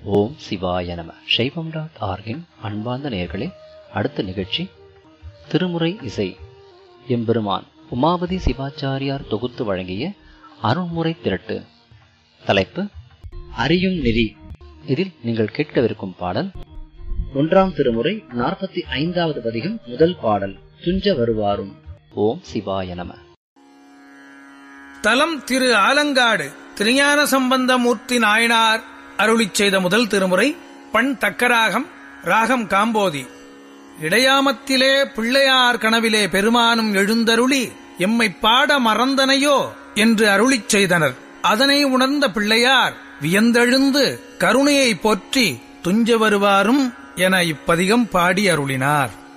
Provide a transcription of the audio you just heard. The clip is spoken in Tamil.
ஓம் சிவாய நம சைவம் டாட் ஆர்கின் அன்பார்ந்த நேயர்களே அடுத்த நிகழ்ச்சி திருமுறை இசை எம்பெருமான் உமாபதி சிவாச்சாரியார் தொகுத்து வழங்கிய அருள்முறை திரட்டு தலைப்பு அறியும் நெறி இதில் நீங்கள் கேட்கவிருக்கும் பாடல் ஒன்றாம் திருமுறை நாற்பத்தி ஐந்தாவது பதிகம் முதல் பாடல் துஞ்ச வருவாரும் ஓம் சிவாய நம தலம் திரு ஆலங்காடு திருஞான சம்பந்தமூர்த்தி நாயனார் அருளிச் செய்த முதல் திருமுறை பண் தக்கராகம் ராகம் காம்போதி இடையாமத்திலே பிள்ளையார் கனவிலே பெருமானும் எழுந்தருளி எம்மை பாட மறந்தனையோ என்று அருளிச் செய்தனர் அதனை உணர்ந்த பிள்ளையார் வியந்தெழுந்து கருணையை போற்றி துஞ்ச வருவாரும் என இப்பதிகம் பாடி அருளினார்